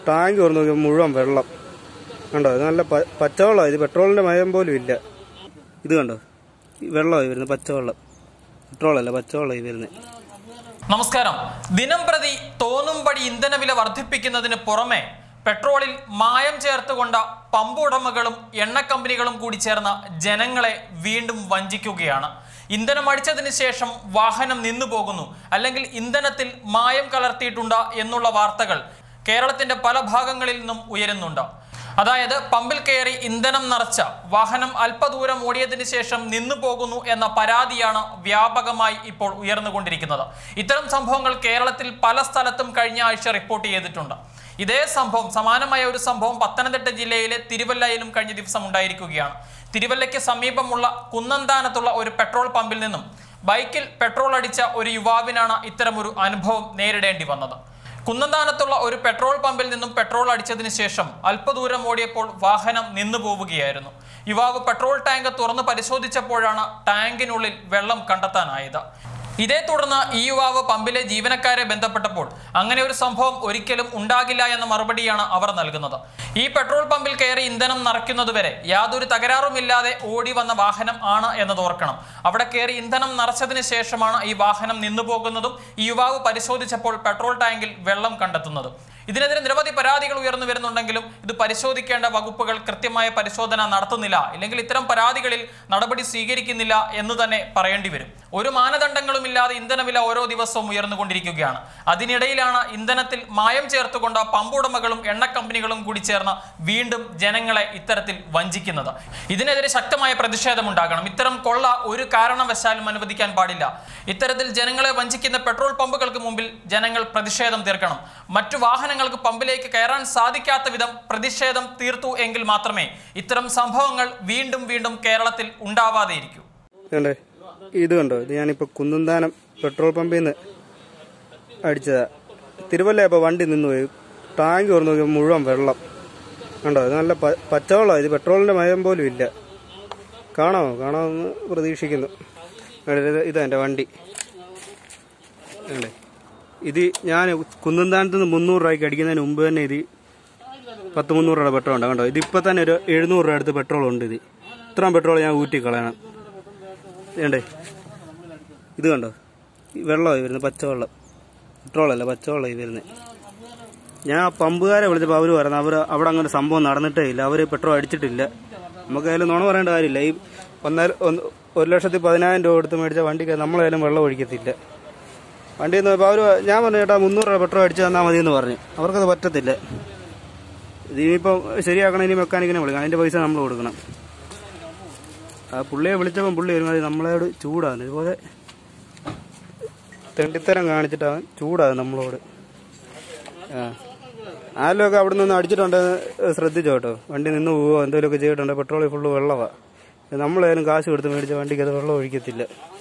tank തുറന്ന് നോക്കിയപ്പോൾ മുഴുവൻ വെള്ളം കണ്ടോ ഇത് നല്ല പ- പച്ചവെള്ളമാണ് ഇത് പെട്രോളിന്റെ മയം പോലും ഇല്ല ഇത് കണ്ടോ ഈ വെള്ളമായി വരുന്നത് പച്ചവെള്ളം പെട്രോളല്ല പച്ചവെള്ളമായി വരുന്നത് നമസ്കാരം ദിനം പ്രതി തോന്നുംപടി ഇന്ധനവില വർദ്ധിപ്പിക്കുന്നതിന് പുറമെ പെട്രോളിൽ മായം ചേർത്തുകൊണ്ട പമ്പ് ഉടമകളും എണ്ണ കമ്പനികളും കൂടി ചേർന്ന് ജനങ്ങളെ വീണ്ടും വഞ്ചിക്കുകയാണ് ഇന്ധനം അടിച്ചതിന് ശേഷം വാഹനം നിന്നു പോകുന്നു അല്ലെങ്കിൽ ഇന്ധനത്തിൽ മായം കലർത്തിയിട്ടുണ്ട് എന്നുള്ള വാർത്തകൾ കേരളത്തിന്റെ പല ഭാഗങ്ങളിൽ നിന്നും ഉയരുന്നുണ്ട് അതായത് പമ്പിൽ കയറി ഇന്ധനം നിറച്ച വാഹനം അല്പദൂരം ഓടിയതിനു ശേഷം നിന്നു പോകുന്നു എന്ന പരാതിയാണ് വ്യാപകമായി ഇപ്പോൾ ഉയർന്നുകൊണ്ടിരിക്കുന്നത് ഇത്തരം സംഭവങ്ങൾ കേരളത്തിൽ പല സ്ഥലത്തും കഴിഞ്ഞ ആഴ്ച റിപ്പോർട്ട് ചെയ്തിട്ടുണ്ട് ഇതേ സംഭവം സമാനമായ ഒരു സംഭവം പത്തനംതിട്ട ജില്ലയിലെ തിരുവല്ലയിലും കഴിഞ്ഞ ദിവസം ഉണ്ടായിരിക്കുകയാണ് തിരുവല്ലയ്ക്ക് സമീപമുള്ള കുന്നന്താനത്തുള്ള ഒരു പെട്രോൾ പമ്പിൽ നിന്നും ബൈക്കിൽ പെട്രോൾ അടിച്ച ഒരു യുവാവിനാണ് ഇത്തരമൊരു അനുഭവം നേരിടേണ്ടി വന്നത് കുന്നന്താനത്തുള്ള ഒരു പെട്രോൾ പമ്പിൽ നിന്നും പെട്രോൾ അടിച്ചതിന് ശേഷം അല്പദൂരം ഓടിയപ്പോൾ വാഹനം നിന്നു പോവുകയായിരുന്നു യുവാവ് പെട്രോൾ ടാങ്ക് തുറന്ന് പരിശോധിച്ചപ്പോഴാണ് ടാങ്കിനുള്ളിൽ വെള്ളം കണ്ടെത്താനായത് ഇതേ തുടർന്ന് ഈ യുവാവ് പമ്പിലെ ജീവനക്കാരെ ബന്ധപ്പെട്ടപ്പോൾ അങ്ങനെ ഒരു സംഭവം ഒരിക്കലും ഉണ്ടാകില്ല എന്ന മറുപടിയാണ് അവർ നൽകുന്നത് ഈ പെട്രോൾ പമ്പിൽ കയറി ഇന്ധനം നിറയ്ക്കുന്നതുവരെ യാതൊരു തകരാറുമില്ലാതെ ഓടി വന്ന വാഹനം ആണ് എന്നത് ഓർക്കണം അവിടെ കയറി ഇന്ധനം നിറച്ചതിന് ശേഷമാണ് ഈ വാഹനം നിന്നു പോകുന്നതും ഈ യുവാവ് പരിശോധിച്ചപ്പോൾ പെട്രോൾ ടാങ്കിൽ വെള്ളം കണ്ടെത്തുന്നതും ഇതിനെതിരെ നിരവധി പരാതികൾ ഉയർന്നു വരുന്നുണ്ടെങ്കിലും ഇത് പരിശോധിക്കേണ്ട വകുപ്പുകൾ കൃത്യമായ പരിശോധന നടത്തുന്നില്ല ഇല്ലെങ്കിൽ ഇത്തരം പരാതികളിൽ നടപടി സ്വീകരിക്കുന്നില്ല എന്ന് തന്നെ പറയേണ്ടി വരും ഒരു മാനദണ്ഡങ്ങളുമില്ലാതെ ഇന്ധനവില ഓരോ ദിവസവും ഉയർന്നുകൊണ്ടിരിക്കുകയാണ് അതിനിടയിലാണ് ഇന്ധനത്തിൽ മായം ചേർത്തുകൊണ്ട് പമ്പുടമകളും എണ്ണ കമ്പനികളും കൂടി ചേർന്ന് വീണ്ടും ജനങ്ങളെ ഇത്തരത്തിൽ വഞ്ചിക്കുന്നത് ഇതിനെതിരെ ശക്തമായ പ്രതിഷേധമുണ്ടാകണം ഇത്തരം കൊള്ള ഒരു കാരണവശാലും അനുവദിക്കാൻ പാടില്ല ഇത്തരത്തിൽ ജനങ്ങളെ വഞ്ചിക്കുന്ന പെട്രോൾ പമ്പുകൾക്ക് മുമ്പിൽ ജനങ്ങൾ പ്രതിഷേധം തീർക്കണം മറ്റു വാഹനങ്ങൾക്ക് പമ്പിലേക്ക് കയറാൻ സാധിക്കാത്ത വിധം പ്രതിഷേധം തീർത്തു എങ്കിൽ മാത്രമേ ഇത്തരം സംഭവങ്ങൾ വീണ്ടും വീണ്ടും കേരളത്തിൽ ഉണ്ടാവാതെയിരിക്കൂ കണ്ടേ ഇത് കണ്ടോ ഇത് ഞാനിപ്പോൾ കുന്നന്താനം പെട്രോൾ പമ്പിൽ നിന്ന് അടിച്ചതാ തിരുവല്ല ഇപ്പോൾ വണ്ടി നിന്നുപോയി ടാങ്ക് തുറന്ന് നോക്കിയപ്പോൾ മുഴുവൻ വെള്ളം കണ്ടോ ഇത് നല്ല പ- പച്ചവെള്ളമാണ് ഇത് പെട്രോളിന്റെ മയം പോലും ഇല്ല കാണാമോ കാണാമെന്ന് പ്രതീക്ഷിക്കുന്നു കണ്ടോ, ഇത് ഇതാ എൻ്റെ വണ്ടി കണ്ടേ ഇത് ഞാൻ കുന്നന്താനത്ത് നിന്ന് മുന്നൂറ് രൂപയ്ക്ക് അടിക്കുന്നതിന് മുമ്പ് തന്നെ ഇത് പത്ത് മുന്നൂറ് രൂപയുടെ പെട്രോൾ ഉണ്ട് കണ്ടോ ഇതിപ്പോൾ തന്നെ ഒരു എഴുന്നൂറ് രൂപ അടുത്ത് പെട്രോൾ ഉണ്ട് ഇത് ഇത്രയും പെട്രോൾ ഞാൻ ഊറ്റി കളയണം വേണ്ടേ ഇത് കണ്ടോ ഈ വെള്ളമായി വരുന്നത് പച്ചവെള്ളം പെട്രോളല്ല പച്ചവെള്ളമായി വരുന്നത് ഞാൻ ആ പമ്പുകാരെ വിളിച്ചപ്പോൾ അവർ പറയുന്നത് അവർ അവിടെ അങ്ങനെ സംഭവം നടന്നിട്ടേ ഇല്ല അവർ പെട്രോൾ അടിച്ചിട്ടില്ല നമുക്ക് അതിൽ നുണ പറയേണ്ട കാര്യമില്ല ഈ ഒന്നര ഒന്ന് ഒരു ലക്ഷത്തി പതിനായിരം രൂപ കൊടുത്ത് മേടിച്ച വണ്ടിക്ക് നമ്മളായാലും വെള്ളം ഒഴിക്കത്തില്ല വണ്ടി എന്ന് അവർ ഞാൻ പറഞ്ഞു ചേട്ടാ മുന്നൂറ് രൂപ പെട്രോൾ അടിച്ച് തന്നാൽ മതി എന്ന് പറഞ്ഞു അവർക്കത് പറ്റത്തില്ല ഇതിനിപ്പം ശരിയാക്കണം ഇനി മെക്കാനിക്കിനെ വിളിക്കണം അതിന്റെ പൈസ നമ്മൾ കൊടുക്കണം ആ പുള്ളിയെ വിളിച്ചപ്പം പുള്ളി ഒരുമാതിരി നമ്മളോട് ചൂടാണ് ഇതുപോലെ തെണ്ടിത്തരം കാണിച്ചിട്ടാണ് ചൂടാണ് നമ്മളോട് ആ ആരിലൊക്കെ അവിടെ നിന്ന് അടിച്ചിട്ടുണ്ടെന്ന് ശ്രദ്ധിച്ചോ കേട്ടോ വണ്ടി നിന്ന് പോവോ എന്തെങ്കിലുമൊക്കെ ചെയ്തിട്ടുണ്ടോ പെട്രോളിൽ ഫുള്ള് വെള്ളമാണ് നമ്മളായാലും കാശ് കൊടുത്ത് മേടിച്ച വണ്ടിക്ക് അത് വെള്ളം ഒഴിക്കത്തില്ല